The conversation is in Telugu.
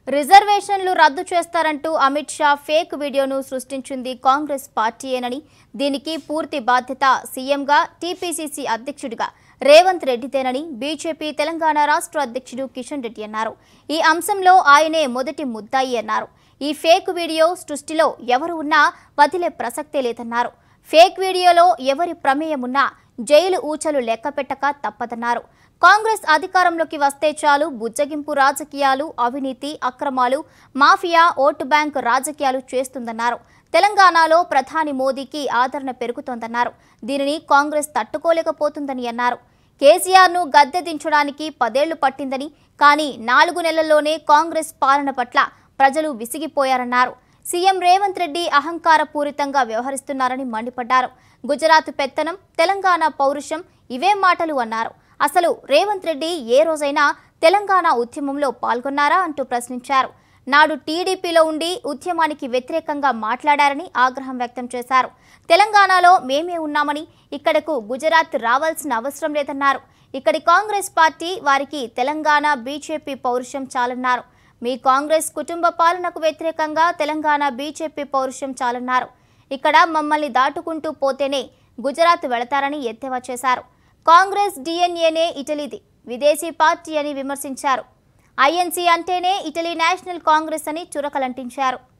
రిజర్వేషన్లు రద్దు చేస్తారంటూ అమిత్ షా ఫేక్ వీడియోను సృష్టించింది కాంగ్రెస్ పార్టీయేనని దీనికి పూర్తి బాధ్యత సీఎంగా టీపీసీసీ అధ్యక్షుడిగా రేవంత్ రెడ్డిదేనని బీజేపీ తెలంగాణ రాష్ట్ర అధ్యక్షుడు కిషన్ రెడ్డి అన్నారు ఈ అంశంలో ఆయనే మొదటి ముద్దాయి అన్నారు ఈ ఫేక్ వీడియో సృష్టిలో ఎవరు ఉన్నా వదిలే ప్రసక్తే లేదన్నారు ఫేక్ వీడియోలో ఎవరి ప్రమేయం ఉన్నా జైలు ఊచలు లెక్కపెట్టక తప్పదన్నారు కాంగ్రెస్ అధికారంలోకి వస్తే చాలు బుజ్జగింపు రాజకీయాలు అవినీతి అక్రమాలు మాఫియా ఓటు బ్యాంక్ రాజకీయాలు చేస్తుందన్నారు తెలంగాణలో ప్రధాని మోదీకి ఆదరణ పెరుగుతోందన్నారు దీనిని కాంగ్రెస్ తట్టుకోలేకపోతుందని అన్నారు కేసీఆర్ను గద్దె దించడానికి పదేళ్లు పట్టిందని కానీ నాలుగు నెలల్లోనే కాంగ్రెస్ పాలన పట్ల ప్రజలు విసిగిపోయారన్నారు సీఎం రేవంత్ రెడ్డి అహంకారపూరితంగా వ్యవహరిస్తున్నారని మండిపడ్డారు గుజరాత్ పెత్తనం తెలంగాణ పౌరుషం ఇవే మాటలు అన్నారు అసలు రేవంత్ రెడ్డి ఏ రోజైనా తెలంగాణ ఉద్యమంలో పాల్గొన్నారా అంటూ ప్రశ్నించారు నాడు టీడీపీలో ఉండి ఉద్యమానికి వ్యతిరేకంగా మాట్లాడారని ఆగ్రహం వ్యక్తం చేశారు తెలంగాణలో మేమే ఉన్నామని ఇక్కడకు గుజరాత్ రావాల్సిన అవసరం లేదన్నారు ఇక్కడి కాంగ్రెస్ పార్టీ వారికి తెలంగాణ బీజేపీ పౌరుషం చాలన్నారు మీ కాంగ్రెస్ కుటుంబ పాలనకు వ్యతిరేకంగా తెలంగాణ బీజేపీ పౌరుషం చాలన్నారు ఇక్కడ మమ్మల్ని దాటుకుంటూ పోతేనే గుజరాత్ వెళతారని ఎద్దేవా చేశారు కాంగ్రెస్ డిఎన్ఏనే ఇటలీది విదేశీ పార్టీ అని విమర్శించారు ఐఎన్సీ అంటేనే ఇటలీ నేషనల్ కాంగ్రెస్ అని చురకలంటించారు